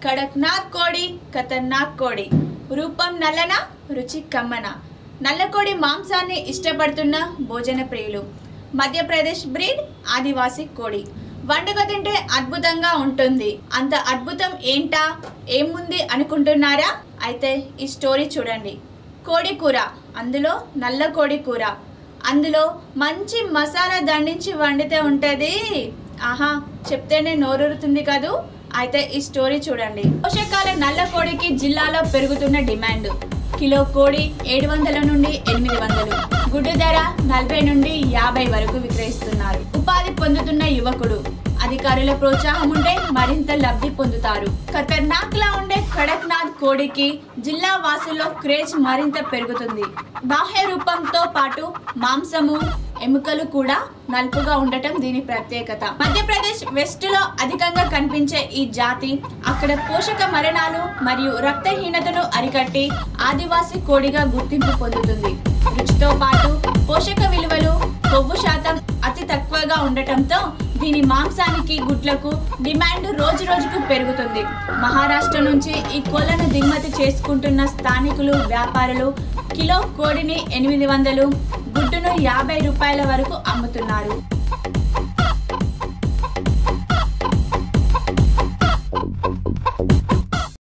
కడక్నాథ్ కోడి ఖతర్నాక్ కోడి రూపం నల్లన రుచి కమ్మన నల్లకోడి మాంసాన్ని ఇష్టపడుతున్న భోజన ప్రియులు మధ్యప్రదేశ్ బ్రీడ్ ఆదివాసీ కోడి వండుక తింటే అద్భుతంగా ఉంటుంది అంత అద్భుతం ఏంటా ఏముంది అనుకుంటున్నారా అయితే ఈ స్టోరీ చూడండి కోడి కూర అందులో నల్ల కోడి కూర అందులో మంచి మసాలా దండించి వండితే ఉంటుంది ఆహా చెప్తేనే నోరూరుతుంది కదూ అయితే ఈ స్టోరీ చూడండి పోషకాల నల్ల కోడికి జిల్లాలో పెరుగుతున్న డిమాండ్ కిలో కోడి ఏడు వందల నుండి ఎనిమిది వందలు గుడ్డు ధర నలభై నుండి యాభై వరకు విక్రయిస్తున్నారు ఉపాధి పొందుతున్న యువకుడు అధికారుల ప్రోత్సాహం ఉంటే మరింత లబ్ధి పొందుతారు ఖతర్నాక్ లా ఉండే కడక్నాథ్ కోడికి జిల్లా వాసుల్లో క్రేజ్ మరింత పెరుగుతుంది బాహ్య రూపంతో పాటు మాంసము ఎముకలు కూడా నలుపుగా ఉండటం దీని ప్రత్యేకత మధ్యప్రదేశ్ వెస్ట్ లో అధికంగా కనిపించే ఈ జాతి అక్కడ పోషక మరణాలు మరియు రక్తహీనతను అరికట్టి ఆదివాసీ కోడిగా గుర్తింపు పొందుతుంది రుచితో పాటు పోషక విలువలు కొవ్వు శాతం అతి తక్కువగా ఉండటంతో దీని మాంసానికి గుడ్లకు డిమాండ్ రోజు రోజుకు పెరుగుతుంది మహారాష్ట్ర నుంచి ఈ కోళ్లను దిగుమతి చేసుకుంటున్న స్థానికులు వ్యాపారులు కిలో కోడిని ఎనిమిది వందలు గుడ్డును యాభై రూపాయల వరకు అమ్ముతున్నారు